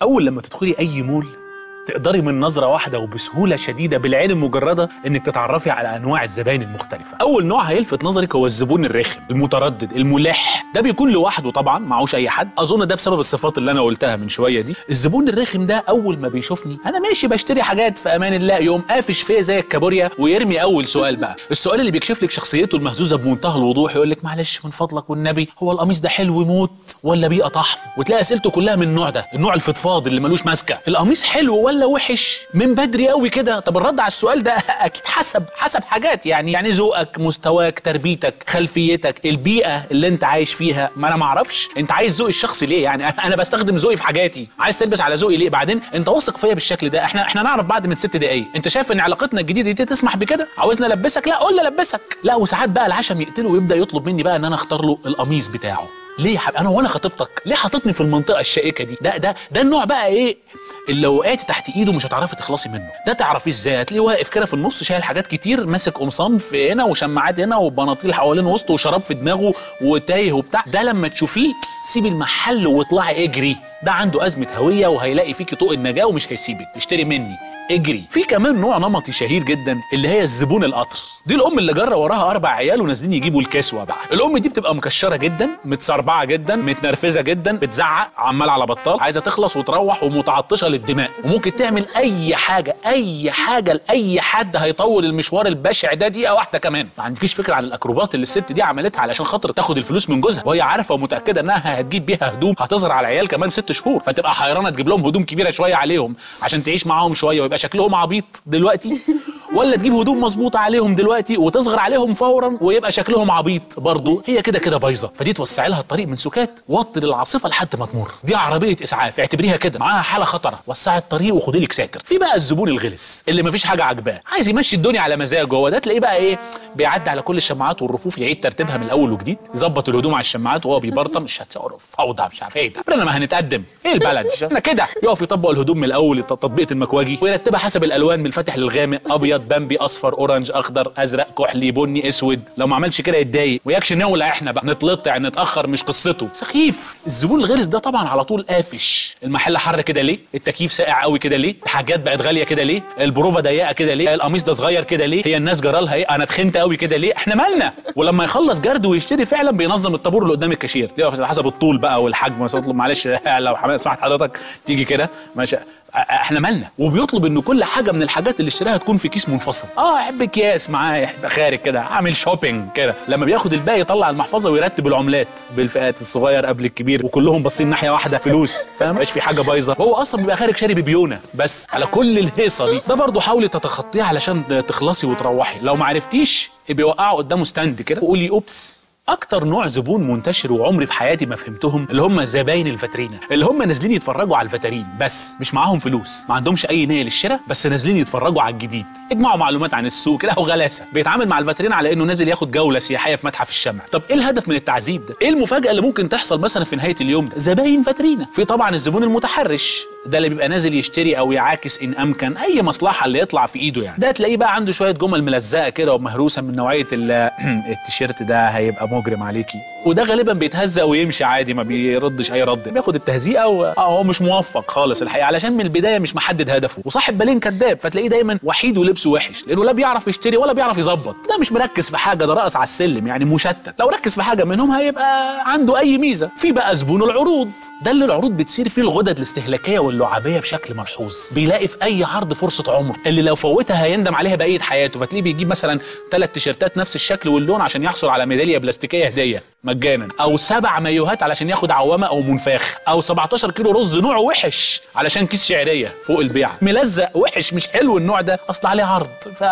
اول لما تدخلي اي مول تقدري من نظرة واحدة وبسهولة شديدة بالعين المجردة انك تتعرفي على انواع الزباين المختلفة. اول نوع هيلفت نظرك هو الزبون الرخم، المتردد، الملح، ده بيكون لوحده طبعا معهوش اي حد، اظن ده بسبب الصفات اللي انا قلتها من شوية دي. الزبون الرخم ده اول ما بيشوفني انا ماشي بشتري حاجات في امان الله يقوم قافش فيا زي الكابوريا ويرمي اول سؤال بقى، السؤال اللي بيكشف لك شخصيته المهزوزة بمنتهى الوضوح يقول لك معلش من فضلك والنبي هو القميص ده حلو يموت ولا بيئة طحن؟ وتلاقي اسئلته كلها من النوع ده، النوع الفضفاض اللي ملوش ماسكة، القميص حلو ولا وحش؟ من بدري قوي كده طب الرد على السؤال ده اكيد حسب حسب حاجات يعني يعني ذوقك مستواك تربيتك خلفيتك البيئه اللي انت عايش فيها ما انا ما اعرفش انت عايز ذوقي الشخصي ليه يعني انا بستخدم ذوقي في حاجاتي عايز تلبس على ذوقي ليه بعدين انت واثق فيا بالشكل ده احنا احنا نعرف بعد من ست دقايق انت شايف ان علاقتنا الجديده دي تسمح بكده عاوزني البسك لا قول لي البسك لا وساعات بقى العشم يقتله ويبدا يطلب مني بقى ان انا اختار له القميص بتاعه ليه يا حبيبي انا وانا خطيبتك ليه حاططني في المنطقه الشائكه دي ده ده ده النوع بقى ايه اللي لو وقعتي تحت ايده مش هتعرفي تخلصي منه ده تعرفيه ازاي هتلاقيه واقف كده في النص شايل حاجات كتير ماسك قمصان في هنا وشماعات هنا وبناطيل حوالين وسطه وشراب في دماغه وتايه وبتاع ده لما تشوفيه سيبي المحل واطلعي اجري ده عنده ازمه هويه وهيلاقي فيكي طوق النجاه ومش هيسيبك اشتري مني اجري في كمان نوع نمطي شهير جدا اللي هي الزبون القطر دي الام اللي جرى وراها اربع عيال ونازلين يجيبوا الكسوه بقى الام دي بتبقى مكشره جدا متسربعه جدا متنرفزه جدا بتزعق عمال على بطال عايزه تخلص وتروح ومتعطشه للدماء وممكن تعمل اي حاجه اي حاجه لاي حد هيطول المشوار البشع ده دقيقه واحده كمان ما عندكيش فكره عن الاكروبات اللي الست دي عملتها علشان خاطر تاخد الفلوس من جوزها وهي عارفه ومتاكده انها هتجيب بيها هدوم هتظهر على العيال كمان ست شهور فتبقى حيرانه تجيب لهم هدوم كبيره شويه عليهم عشان تعيش معاهم شويه ويبقى شكلهم عبيط دلوقتي ولا تجيب هدوم مظبوطه عليهم دلوقتي وتصغر عليهم فورا ويبقى شكلهم عبيط برضه هي كده كده بايظه فدي توسعي لها الطريق من سكات وطي للعاصفه لحد ما تمر دي عربيه اسعاف اعتبريها كده معاها حاله خطره وسعي الطريق وخدي لك ساتر في بقى الزبون الغلس اللي مفيش حاجه عاجباه عايز يمشي الدنيا على مزاجه هو ده تلاقيه بقى ايه بيعدي على كل الشماعات والرفوف يعيد ترتيبها من الاول وجديد يظبط الهدوم على الشماعات وهو بيبرطم مش هتصرف فوضى مش عارف ايه ده عمرنا ما هنتقدم ايه البلد احنا كده يقف يطبق الهدوم من الاول تطبيقه المكواجي ويرتبها حسب الالوان من الفاتح للغامق ابيض بامبي اصفر اورنج اخضر ازرق كحلي بني اسود لو ما عملش كده يتضايق وياكش نولع احنا بقى نتلطع نتاخر مش قصته سخيف الزبون الغلس ده طبعا على طول قافش المحل حر كده ليه التكييف ساقع قوي كده ليه الحاجات بقت غاليه كده ليه البروفه ضيقه كده ليه القميص ده صغير كده ليه هي الناس جرالها ايه انا اتخنت قوي كده ليه احنا مالنا ولما يخلص جرد ويشتري فعلا بينظم الطابور اللي قدام الكاشير يقف على حسب الطول بقى والحجم بس اطلب معلش لو حماد سمحت حضرتك تيجي كده ماشي احنا مالنا وبيطلب ان كل حاجه من الحاجات اللي اشتراها تكون في كيس منفصل اه احب اكياس معاه يبقى خارج كده اعمل شوبينج كده لما بياخد الباقي يطلع المحفظه ويرتب العملات بالفئات الصغير قبل الكبير وكلهم باصين ناحيه واحده فلوس فاهم مش في حاجه بايظه هو اصلا بيبقى خارج شاري ببيونه بس على كل الهيصه دي ده برضه حاولي تتخطيه علشان تخلصي وتروحي لو ما عرفتيش بيوقعوا قدامه ستاند كده وقولي اوبس اكتر نوع زبون منتشر وعمري في حياتي ما فهمتهم اللي هم زباين الفاترينا اللي هم نازلين يتفرجوا على الفاترين بس مش معاهم فلوس ما عندهمش اي نيه للشراء بس نازلين يتفرجوا على الجديد يجمعوا معلومات عن السوق كده وغلاسه بيتعامل مع الفاترين على انه نازل ياخد جوله سياحيه في متحف الشمع طب ايه الهدف من التعذيب ده ايه المفاجاه اللي ممكن تحصل مثلا في نهايه اليوم ده زباين فاترينا في طبعا الزبون المتحرش ده اللي بيبقى نازل يشتري او يعاكس ان امكن اي مصلحه اللي يطلع في ايده يعني ده تلاقيه بقى عنده شويه جمل ملزقه كده ومهروسه من نوعيه التيشيرت ده هيبقى مجرم عليكي وده غالبا بيتهزق ويمشي عادي ما بيردش اي رد بياخد التهزيقه و... اه هو مش موفق خالص الحقيقه علشان من البدايه مش محدد هدفه وصاحب بالين كذاب فتلاقيه دايما وحيد ولبسه وحش لانه لا بيعرف يشتري ولا بيعرف يظبط ده مش مركز في حاجه ده رقص على السلم يعني مشتت لو ركز في حاجه منهم هيبقى عنده اي ميزه في بقى زبون العروض ده اللي العروض بتسير فيه الغدد الاستهلاكيه واللعابيه بشكل ملحوظ بيلاقي في اي عرض فرصه عمر اللي لو فوتها هيندم عليها بقيه حياته فتلاقيه بيجيب مثلا ثلاث تيشيرتات نفس الشكل واللون عشان يحصل على ميداليه بلاستيكيه هديه مجانا او سبع مايوهات علشان ياخد عوامه او منفاخ او 17 كيلو رز نوع وحش علشان كيس شعريه فوق البيع ملزق وحش مش حلو النوع ده اصل عليه عرض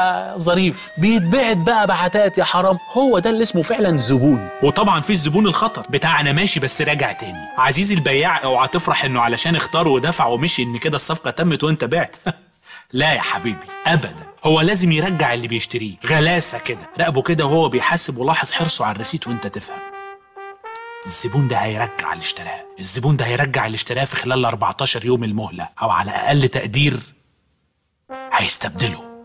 فظريف بيتبعت بقى بعتات يا حرام هو ده اللي اسمه فعلا زبون وطبعا في الزبون الخطر بتاع انا ماشي بس راجع تاني عزيزي البياع اوعى تفرح انه علشان اختار ودفع ومشي ان كده الصفقه تمت وانت بعت لا يا حبيبي ابدا هو لازم يرجع اللي بيشتريه غلاسه كده راقبه كده وهو بيحاسب ولاحظ حرصه على الريسيت وانت تفهم الزبون ده هيرجع اللي اشتراه الزبون ده هيرجع اللي اشتراه في خلال 14 يوم المهلة أو على أقل تقدير هيستبدله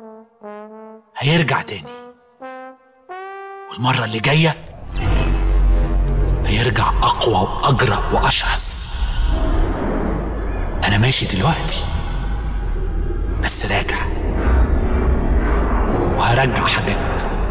هيرجع تاني والمرة اللي جاية هيرجع أقوى وأجرأ وأشرس انا ماشي دلوقتي بس راجع وهرجع حاجات